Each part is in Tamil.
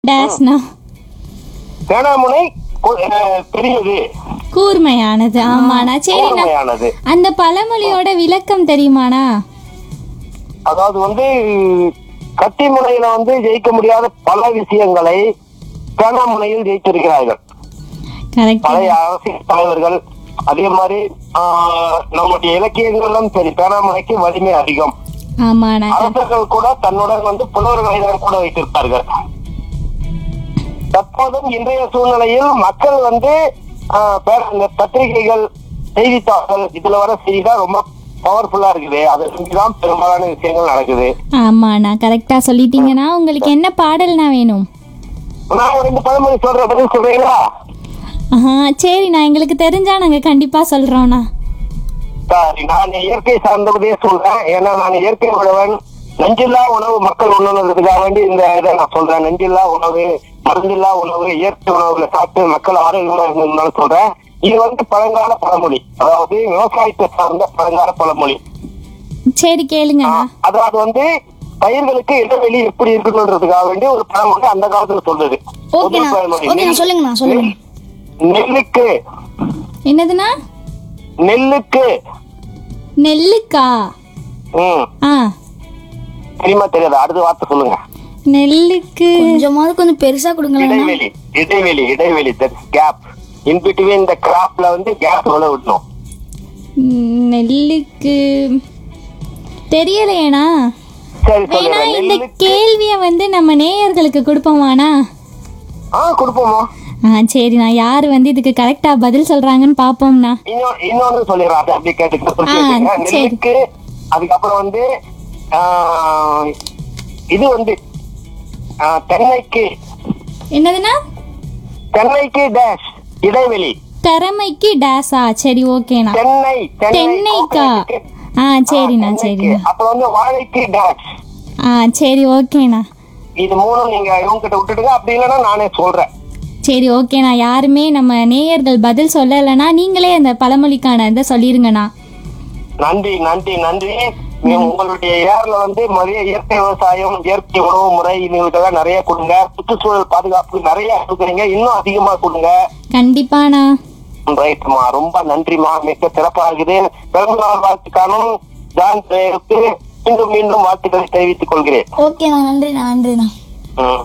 டேஷ்னா பேனாமுனை கு- அஹ், பெரியது கூர்மையானது ஆமாண்ணா சரிண்ணா கூர்மையானது அந்த பழமொழியோட விளக்கம் தெரியுமாண்ணா அதாவது வந்து கத்தி முனையில வந்து ஜெயிக்க முடியாத பல விஷயங்களை பேனாமுனையில் ஜெயித்திருக்கிறார்கள் கரெக்ட் பழைய அரசியல் தலைவர்கள் அதே மாதிரி ஆஹ், நம்முடைய இலக்கியங்களும் சரி பேனாமுனைக்கு வலிமை அதிகம் ஆமாண்ணா அரசர்கள் கூட தன்னுடன் வந்து புலவர்களை தான் கூட வைத்திருப்பார்கள் தற்போதும் இன்றைய சூழ்நிலையில் மக்கள் வந்து ஆஹ், பே- இந்த பத்திரிகைகள் செய்தித்தாள்கள் இதுல வர செய்தி தான் ரொம்ப பவர்ஃபுல்லா இருக்குது அதை செஞ்சுதான் பெரும்பாலான விஷயங்கள் நடக்குது ஆமாண்ணா கரெக்டா சொல்லிட்டீங்கன்னா உங்களுக்கு என்ன பாடல்னா வேணும் நான் ஒரு ரெண்டு பழமொழி சொல்ற பதில் சொல்றீங்களா ஆஹா சரிண்ணா எங்களுக்கு தெரிஞ்சா நாங்க கண்டிப்பா சொல்றோம்ண்ணா சரி நான் இயற்கை சார்ந்ததே சொல்றேன் ஏன்னா நான் இயற்கை உழவன் நஞ்சில்லா உணவு மக்கள் உண்ணணுன்றதுக்காக வேண்டி இந்த இதை நான் சொல்றேன் நஞ்சில்லா உணவு மருந்தில்லா உணவு இயற்கை உணவுல சாப்பிட்டு மக்கள் ஆரோக்கியமா இருந்தாலும் சொல்றேன் இது வந்து பழங்கால பழமொழி அதாவது விவசாயத்தை சார்ந்த பழங்கால பழமொழி சரி கேளுங்கண்ணா அதாவது வந்து பயிர்களுக்கு இடைவெளி எப்படி இருக்கணுன்றதுக்காக வேண்டி ஒரு பழமொழி அந்த காலத்துல சொல்லுது ஓகேண்ணா முதல் பழமொழி. ஓகேண்ணா சொல்லுங்கண்ணா சொல்லுங்க நெல்லுக்கு என்னதுண்ணா நெல்லுக்கு நெல்லுக்கா ம் ஆ தெரியுமா தெரியாது அடுத்த வார்த்தை சொல்லுங்க நெல்லுக்கு கொஞ்சமாவது கொஞ்சம் பெருசா கொடுங்களேண்ணா இடைவெளி இடைவெளி இடைவெளி கேப் இன் பிட்வீன் இந்த கிராப்ல வந்து கேப் எவ்வளவு விடணும் ம், நெல்லுக்கு தெரியலையேண்ணா சரி வேணா சொல்லுறேன் இந்த நெல்லுக்கு கேள்வியை வந்து நம்ம நேயர்களுக்கு கொடுப்போமாண்ணா ஆ கொடுப்போமா ஆ சரிண்ணா யார் வந்து இதுக்கு கரெக்டா பதில் சொல்றாங்கன்னு பாப்போம்ண்ணா இன்னொரு இன்னொன்னு சொல்லிடுறேன் அதை அப்படியே கேட்டுக்க சொல்லி ஆ, கேட்டுக்க. சரி. நெல்லுக்கு அதுக்கப்புறம் வந்து ஆ, இது வந்து ஆ, தென்னைக்கு என்னதுண்ணா தென்னைக்கு டேஷ் இடைவெளி திறமைக்கு டேஸா சரி ஓகேண்ணா தென்னை தென்னைக்கா ஆ சரிண்ணா சரிண்ணா அப்புறம் வந்து வாழைக்கு டேஷ் ஆ சரி ஓகேண்ணா இது மூணும் நீங்க இவங்க கிட்ட விட்டுடுங்க அப்படி இல்லைன்னா நானே சொல்றேன் சரி ஓகேண்ணா யாருமே நம்ம நேயர்கள் பதில் சொல்லலைன்னா நீங்களே அந்த பழமொழிக்கான இதை சொல்லிருங்கண்ணா நன்றி நன்றி நன்றி நீ உங்களுடைய ஏர்ல வந்து நிறைய இயற்கை விவசாயம் இயற்கை உணவு முறை இதுகளுக்கெல்லாம் நிறைய கொடுங்க சுற்றுச்சூழல் பாதுகாப்பு நிறைய கொடுக்குறீங்க இன்னும் அதிகமா கொடுங்க கண்டிப்பாண்ணா ரைட்மா ரொம்ப நன்றிமா மிக சிறப்பா இருக்குது பிறந்த நாள் வாழ்த்துக்கானும் ஜான் பிரேயருக்கு மீண்டும் மீண்டும் வாழ்த்துக்களை தெரிவித்துக் கொள்கிறேன் ஓகேண்ணா நன்றிண்ணா நன்றிண்ணா ம்.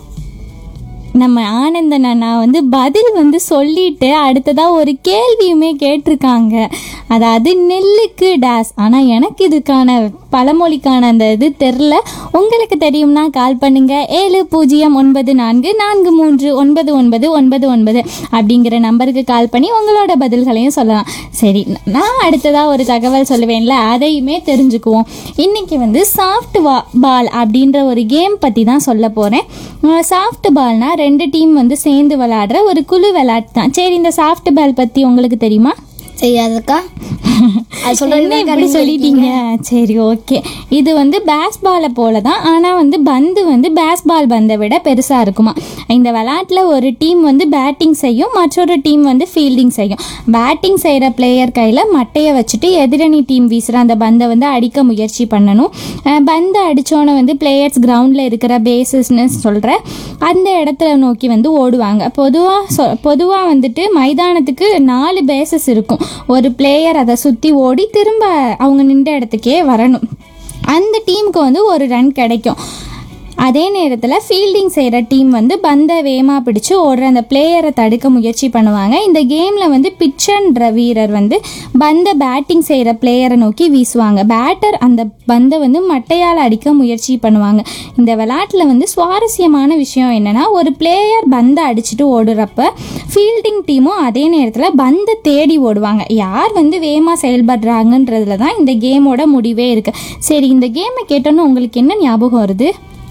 நம்ம ஆனந்தன் அண்ணா வந்து பதில் வந்து சொல்லிட்டு அடுத்ததா ஒரு கேள்வியுமே கேட்டிருக்காங்க அதாவது நெல்லுக்கு டேஸ் ஆனால் எனக்கு இதுக்கான பழமொழிக்கான அந்த இது தெரில உங்களுக்கு தெரியும்னா கால் பண்ணுங்க ஏழு பூஜ்ஜியம் ஒன்பது நான்கு நான்கு மூன்று ஒன்பது ஒன்பது ஒன்பது ஒன்பது அப்படிங்கிற நம்பருக்கு கால் பண்ணி உங்களோட பதில்களையும் சொல்லலாம் சரி நான் அடுத்ததாக ஒரு தகவல் சொல்லுவேன்ல அதையுமே தெரிஞ்சுக்குவோம் இன்னைக்கு வந்து சாஃப்ட் வா பால் அப்படின்ற ஒரு கேம் பற்றி தான் சொல்ல போகிறேன் சாஃப்ட் பால்னா ரெண்டு டீம் வந்து சேர்ந்து விளையாடுற ஒரு குழு விளையாட்டு தான் சரி இந்த சாஃப்ட் பால் பற்றி உங்களுக்கு தெரியுமா தெரியாதுக்கா அது என்ன இப்படி சொல்லிட்டீங்க சரி ஓகே இது வந்து பேஸ் பாலை போல தான் ஆனால் வந்து பந்து வந்து பேஸ் பால் பந்தை விட பெருசாக இருக்குமா இந்த விளையாட்டில் ஒரு டீம் வந்து பேட்டிங் செய்யும் மற்றொரு டீம் வந்து ஃபீல்டிங் செய்யும் பேட்டிங் செய்கிற பிளேயர் கையில் மட்டையை வச்சுட்டு எதிரணி டீம் வீசுகிற அந்த பந்தை வந்து அடிக்க முயற்சி பண்ணணும் அஹ் பந்து அடித்தோன்னே வந்து பிளேயர்ஸ் கிரவுண்டில் இருக்கிற பேசஸ்னு சொல்கிற அந்த இடத்துல நோக்கி வந்து ஓடுவாங்க பொதுவாக சொ பொதுவாக வந்துட்டு மைதானத்துக்கு நாலு பேசஸ் இருக்கும் ஒரு பிளேயர் அதை சுற்றி ஓடி திரும்ப அவங்க நின்ற இடத்துக்கே வரணும் அந்த டீமுக்கு வந்து ஒரு ரன் கிடைக்கும் அதே நேரத்தில் ஃபீல்டிங் செய்கிற டீம் வந்து பந்தை வேகமாக பிடிச்சு ஓடுற அந்த பிளேயரை தடுக்க முயற்சி பண்ணுவாங்க இந்த கேமில் வந்து பிச்சன்ற வீரர் வந்து பந்தை பேட்டிங் செய்கிற பிளேயரை நோக்கி வீசுவாங்க பேட்டர் அந்த பந்தை வந்து மட்டையால் அடிக்க முயற்சி பண்ணுவாங்க இந்த விளையாட்டில் வந்து சுவாரஸ்யமான விஷயம் என்னென்னா ஒரு பிளேயர் பந்தை அடிச்சுட்டு ஓடுறப்ப ஃபீல்டிங் டீமும் அதே நேரத்தில் பந்தை தேடி ஓடுவாங்க யார் வந்து வேகமாக செயல்படுறாங்கன்றதுல தான் இந்த கேமோட முடிவே இருக்குது சரி இந்த கேமை கேட்டோன்னு உங்களுக்கு என்ன ஞாபகம் வருது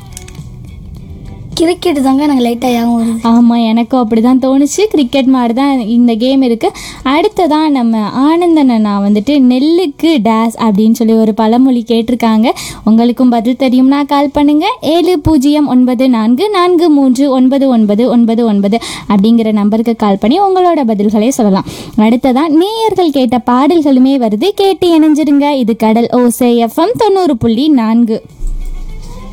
கிரிக்கெட் தாங்க எனக்கு லைட்டாக ஞாபகம் வருது ஆமாம் எனக்கும் அப்படி தான் தோணுச்சு கிரிக்கெட் மாதிரி தான் இந்த கேம் இருக்குது அடுத்ததான் நம்ம ஆனந்தன் அண்ணா வந்துட்டு நெல்லுக்கு டேஸ் அப்படின்னு சொல்லி ஒரு பழமொழி கேட்டிருக்காங்க உங்களுக்கும் பதில் தெரியும்னா கால் பண்ணுங்கள் ஏழு பூஜ்ஜியம் ஒன்பது நான்கு நான்கு மூன்று ஒன்பது ஒன்பது ஒன்பது ஒன்பது அப்படிங்கிற நம்பருக்கு கால் பண்ணி உங்களோட பதில்களை சொல்லலாம் அடுத்ததான் நேயர்கள் கேட்ட பாடல்களுமே வருது கேட்டு இணைஞ்சிருங்க இது கடல் ஓசை எஃப்எம் தொண்ணூறு புள்ளி நான்கு